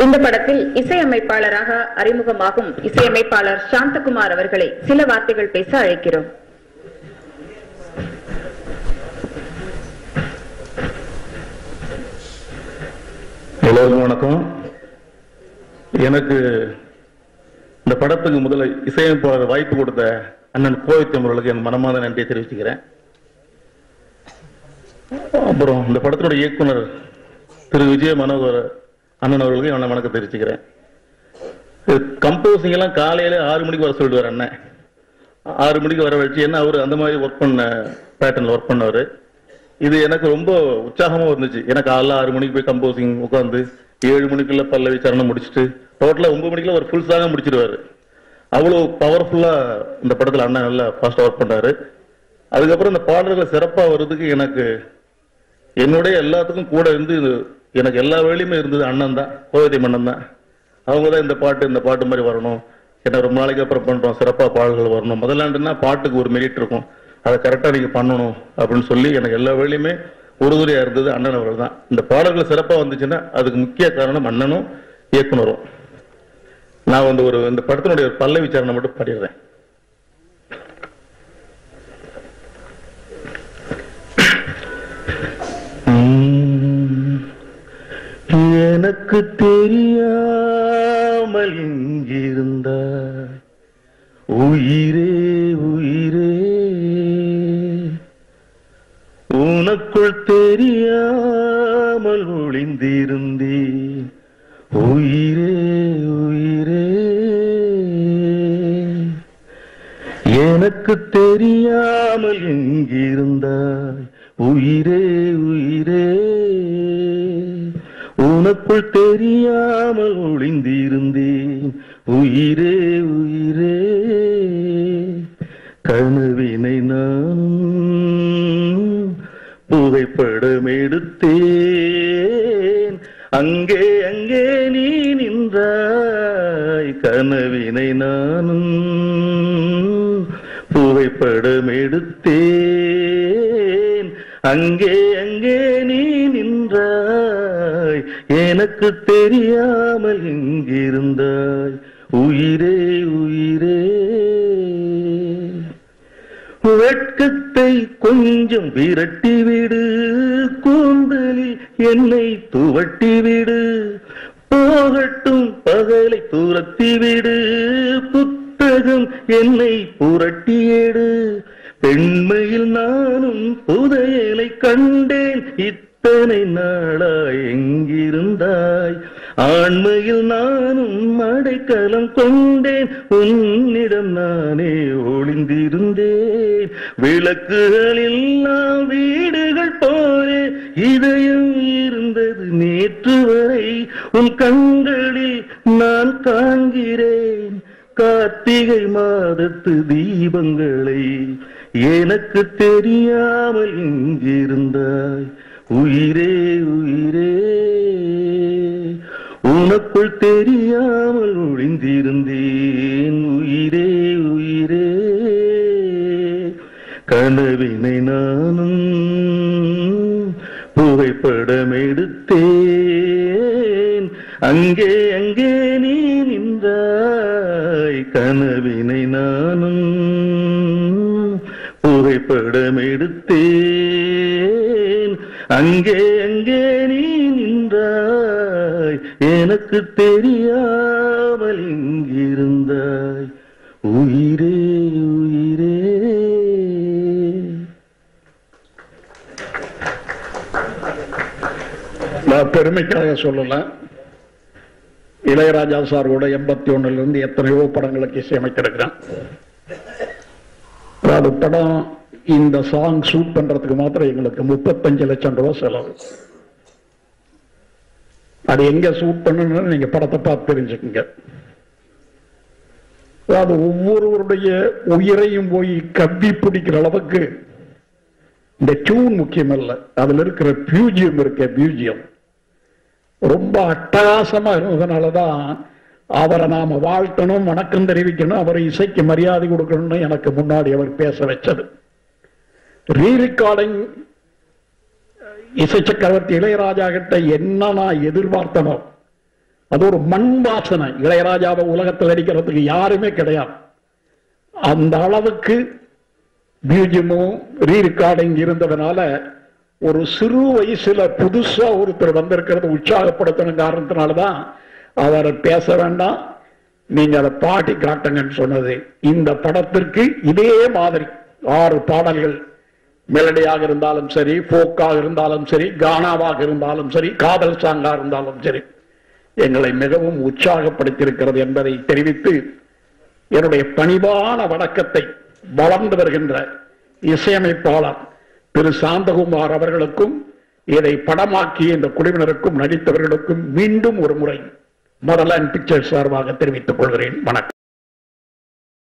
இந்த படத்தில் இசையமைப்பாளராக அறிமுகமாகும் இசையமைப்பாளர் சாந்தகுமார் அவர்களை சில வார்த்தைகள் பேச அழைக்கிறோம் எல்லோருக்கும் வணக்கம் எனக்கு இந்த படத்துக்கு முதல்ல இசையமைப்பாளர் வாய்ப்பு கொடுத்த அண்ணன் கோவித்தம் அவர்களுக்கு என் மனமாத நன்றியை தெரிவிச்சுக்கிறேன் அப்புறம் இந்த படத்தினுடைய இயக்குனர் திரு விஜய மனோகர் அண்ணன் அவர்களுக்கு என்ன வணக்கம் தெரிவிச்சுக்கிறேன் கம்போசிங் எல்லாம் காலையில ஆறு மணிக்கு வர சொல்லிடுவார் அண்ணன் ஆறு மணிக்கு வர வச்சு என்ன அவர் அந்த மாதிரி ஒர்க் பண்ண பேட்டர்ன்ல ஒர்க் பண்ணவர் இது எனக்கு ரொம்ப உற்சாகமா இருந்துச்சு எனக்கு காலைல ஆறு மணிக்கு போய் கம்போசிங் உட்காந்து ஏழு மணிக்குள்ள பல்லவி சரணம் முடிச்சுட்டு டோட்டலா ஒன்பது மணிக்குள்ள ஒரு ஃபுல் சாங்க முடிச்சிருவாரு அவ்வளவு பவர்ஃபுல்லா இந்த படத்துல அண்ணன் நல்லா ஃபாஸ்டா ஒர்க் பண்ணாரு அதுக்கப்புறம் இந்த பாடல்கள் சிறப்பா வர்றதுக்கு எனக்கு என்னுடைய எல்லாத்துக்கும் கூட இருந்து இது எனக்கு எல்லா வேலையுமே இருந்தது அண்ணன் தான் கோவதி மன்னன் தான் அவங்க தான் இந்த பாட்டு இந்த பாட்டு மாதிரி வரணும் என்ன ரொம்ப நாளைக்கு அப்புறம் பண்றோம் சிறப்பா பாடல்கள் வரணும் முதலாண்டுனா பாட்டுக்கு ஒரு மெரிட் இருக்கும் அதை கரெக்டா நீங்க பண்ணணும் அப்படின்னு சொல்லி எனக்கு எல்லா வேலையுமே உறுதுணையா இருந்தது அண்ணன் அவர்கள் தான் இந்த பாடல்கள் சிறப்பா வந்துச்சுன்னா அதுக்கு முக்கிய காரணம் அண்ணனும் இயக்குனரும் நான் வந்து ஒரு இந்த படத்தினுடைய ஒரு பல்லவி சரணம் மட்டும் பாடிடுறேன் உம், எனக்கு தெரியாமல் இங்கிருந்த உயிரே உயிரே உனக்குள் தெரியாமல் ஒளிந்திருந்தேன் உயிரே உயிரே எனக்கு தெரியாமல் எங்கிருந்தாய் உயிரே உயிரே உனக்குள் தெரியாமல் ஒளிந்திருந்தேன் உயிரே உயிரே கனவினை நானும் புகைப்படம் எடுத்தேன் அங்கே அங்கே நீ நின்றாய் கனவினை நானும் புகைப்படம் எடுத்தேன் அங்கே அங்கே நீ நின்றாய் எனக்கு தெரியாமல் எங்கிருந்தாய் உயிரே உயிரே வெட்கத்தை கொஞ்சம் விரட்டிவிடு கூந்தலில் என்னை துவட்டிவிடு போகட்டும் பகலை துரத்திவிடு புத்தகம் என்னை புரட்டியேடு பெண்மையில் நானும் புதையலை கண்டேன் இத்தனை நாளாய் எங்கிருந்தாய் ஆண்மையில் நானும் அடைக்கலம் கொண்டேன் உன்னிடம் நானே ஒளிந்திருந்தேன் விளக்குகள் எல்லாம் வீடுகள் போலே இதயம் இருந்தது நேற்று வரை உன் கண்களில் நான் காண்கிறேன் கார்த்திகை மாதத்து தீபங்களை எனக்கு தெரியாமல் இங்கிருந்தாய் உயிரே உயிரே உனக்குள் தெரியாமல் ஒளிந்திருந்தேன் உயிரே உயிரே கனவினை நானும் புகைப்படம் எடுத்தேன் அங்கே அங்கே நீ நின்றாய் கனவினை நானும் புகைப்படம் எடுத்தேன் அங்கே அங்கே நீ நின்றாய் எனக்கு தெரியாமல் இங்கிருந்தாய் உயிரே உயிரே நான் பெருமைக்காக சொல்லல இளையராஜா சார் கூட எண்பத்தி ஒண்ணுல இருந்து எத்தனையோ படங்களுக்கு இசையமைத்திருக்கிறேன் அதாவது படம் இந்த சாங் ஷூட் பண்றதுக்கு மாத்திரம் எங்களுக்கு முப்பத்தஞ்சு லட்சம் ரூபாய் செலவு அது எங்க ஷூட் பண்ணணும்னு நீங்க படத்தை பார்த்து தெரிஞ்சுக்குங்க அதாவது ஒவ்வொருவருடைய உயிரையும் போய் கவ்வி பிடிக்கிற அளவுக்கு இந்த டியூன் முக்கியம் அல்ல அதுல இருக்கிற பியூஜியம் இருக்க பியூஜியம் ரொம்ப அட்டகாசமா இருந்ததுனாலதான் அவரை நாம வாழ்த்தணும் வணக்கம் தெரிவிக்கணும் அவர் இசைக்கு மரியாதை கொடுக்கணும்னு எனக்கு முன்னாடி அவர் பேச வச்சது ரீ ரெக்கார்டிங் இசை சக்கரவர்த்தி இளையராஜா கிட்ட என்ன நான் எதிர்பார்த்தனோ அது ஒரு மண் வாசனை இளையராஜாவை உலகத்தில் அடிக்கிறதுக்கு யாருமே கிடையாது அந்த அளவுக்கு பியூஜியமும் ரீரிகார்டிங் இருந்ததுனால ஒரு சிறு வயசுல புதுசா ஒருத்தர் வந்திருக்கிறது உற்சாகப்படுத்தணும் காரணத்தினாலதான் அவர் பேச வேண்டாம் நீங்க அதை பாட்டி காட்டுங்கன்னு சொன்னது இந்த படத்திற்கு இதே மாதிரி ஆறு பாடல்கள் மெலடியாக இருந்தாலும் சரி போக்காக இருந்தாலும் சரி கானாவாக இருந்தாலும் சரி காதல் சாங்கா இருந்தாலும் சரி எங்களை மிகவும் உற்சாகப்படுத்தியிருக்கிறது என்பதை தெரிவித்து என்னுடைய பணிவான வணக்கத்தை வளர்ந்து வருகின்ற இசையமைப்பாளர் திரு சாந்தகுமார் அவர்களுக்கும் இதை படமாக்கிய இந்த குழுவினருக்கும் நடித்தவர்களுக்கும் மீண்டும் ஒரு முறை மதலான் பிக்சர் சார்பாக தெரிவித்துக் கொள்கிறேன் வணக்கம்